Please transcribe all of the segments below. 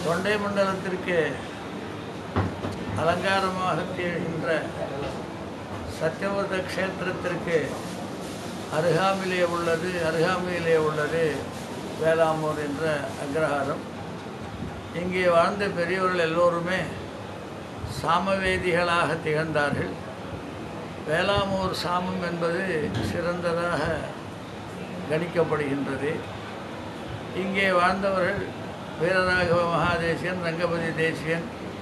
தொண்டை மண்டலத்திற்கு அலங்காரமாக திகழ்கின்ற சத்தியவத க்ஷேத்திரத்திற்கு அருகாமையிலே உள்ளது அருகாமையிலே உள்ளது வேளாமூர் என்ற அக்ரஹாரம் இங்கே வாழ்ந்த பெரியவர்கள் எல்லோருமே சாமவேதிகளாக திகழ்ந்தார்கள் வேளாமூர் சாமம் என்பது சிறந்ததாக கணிக்கப்படுகின்றது இங்கே வாழ்ந்தவர்கள் வீரராகவ மகாதேசியன் ரங்கபதி தேசியன்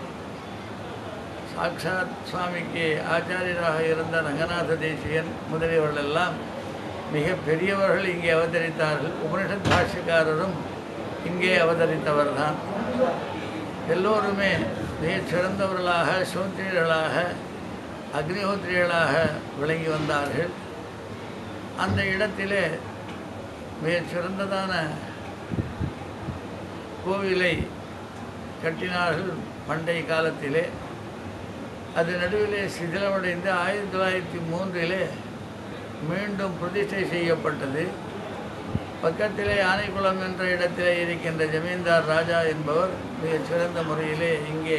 சாக்ஷாத் சுவாமிக்கு ஆச்சாரியராக இருந்த ரங்கநாத தேசியன் முதலியவர்கள் எல்லாம் மிக பெரியவர்கள் இங்கே அவதரித்தார்கள் உபனிஷத் பாஷ்யக்காரரும் இங்கே அவதரித்தவர்தான் எல்லோருமே மிகச் சிறந்தவர்களாக சோத்திரியர்களாக அக்னிஹோத்திரிகளாக விளங்கி வந்தார்கள் அந்த இடத்திலே மிகச் சிறந்ததான கோவிலை கட்டினார்கள் பண்டைய காலத்திலே அது நடுவிலே சிதிலமடைந்து ஆயிரத்தி தொள்ளாயிரத்தி மூன்றிலே மீண்டும் பிரதிஷ்டை செய்யப்பட்டது பக்கத்திலே ஆனைக்குளம் என்ற இடத்திலே இருக்கின்ற ஜமீன்தார் ராஜா என்பவர் மிகச் சிறந்த முறையிலே இங்கே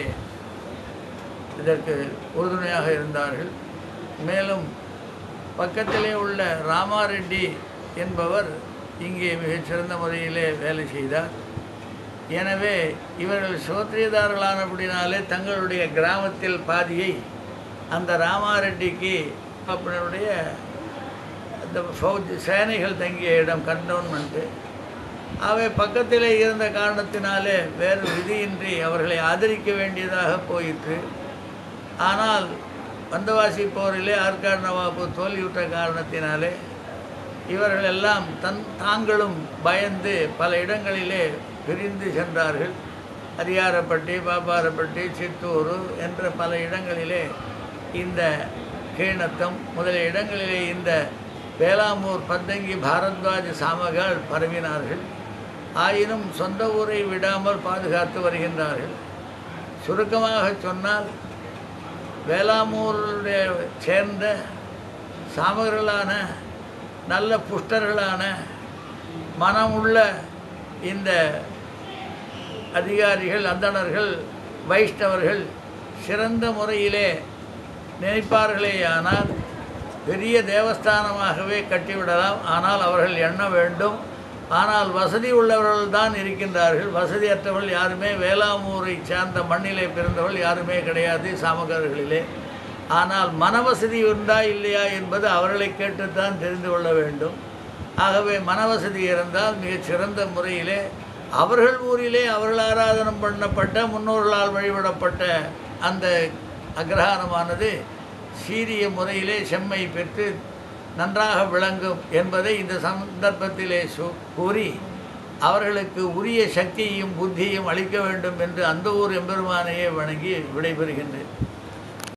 இதற்கு உறுதுணையாக இருந்தார்கள் மேலும் பக்கத்திலே உள்ள ராமாரெட்டி என்பவர் இங்கே மிகச் சிறந்த முறையிலே வேலை செய்தார் எனவே இவர்கள் சோத்திரியதாரர்களானபடினாலே தங்களுடைய கிராமத்தில் பாதியை அந்த ராமாரெட்டிக்கு அப்படினுடைய அந்த ஃபௌஜ் சேனைகள் தங்கிய இடம் கண்டோன்மெண்ட்டு அவை பக்கத்திலே இருந்த காரணத்தினாலே வேறு விதியின்றி அவர்களை ஆதரிக்க வேண்டியதாக போயிற்று ஆனால் வந்தவாசி போரிலே ஆற்காடு நவாபு தோல்வியுற்ற காரணத்தினாலே இவர்கள் எல்லாம் தன் தாங்களும் பயந்து பல இடங்களிலே பிரிந்து சென்றார்கள் அரியாரப்பட்டி பாப்பாரப்பட்டி சித்தூர் என்ற பல இடங்களிலே இந்த கீழ்நத்தம் முதலிய இடங்களிலே இந்த வேளாமூர் பத்தங்கி பாரத்வாஜ் சாமகள் பரவினார்கள் ஆயினும் சொந்த ஊரை விடாமல் பாதுகாத்து வருகின்றார்கள் சுருக்கமாக சொன்னால் வேளாமூருடைய சேர்ந்த சாமகர்களான நல்ல புஷ்டர்களான மனமுள்ள இந்த அதிகாரிகள் அந்தணர்கள் வைஷ்ணவர்கள் சிறந்த முறையிலே நினைப்பார்களேயானால் பெரிய தேவஸ்தானமாகவே கட்டிவிடலாம் ஆனால் அவர்கள் எண்ண வேண்டும் ஆனால் வசதி உள்ளவர்கள் தான் இருக்கின்றார்கள் வசதியற்றவர்கள் யாருமே வேளாமூரை சார்ந்த மண்ணிலே பிறந்தவர்கள் யாருமே கிடையாது சாமகர்களிலே ஆனால் மனவசதி உண்டா இல்லையா என்பது அவர்களை கேட்டுத்தான் தெரிந்து கொள்ள வேண்டும் ஆகவே மனவசதி இருந்தால் மிகச் சிறந்த முறையிலே அவர்கள் ஊரிலே அவர்கள் ஆராதனம் பண்ணப்பட்ட முன்னோர்களால் வழிபடப்பட்ட அந்த அக்ரஹாரமானது சீரிய முறையிலே செம்மை பெற்று நன்றாக விளங்கும் என்பதை இந்த சந்தர்ப்பத்திலே சு கூறி அவர்களுக்கு உரிய சக்தியையும் புத்தியையும் அளிக்க வேண்டும் என்று அந்த ஊர் எம்பெருமானையே வணங்கி விடைபெறுகின்றேன்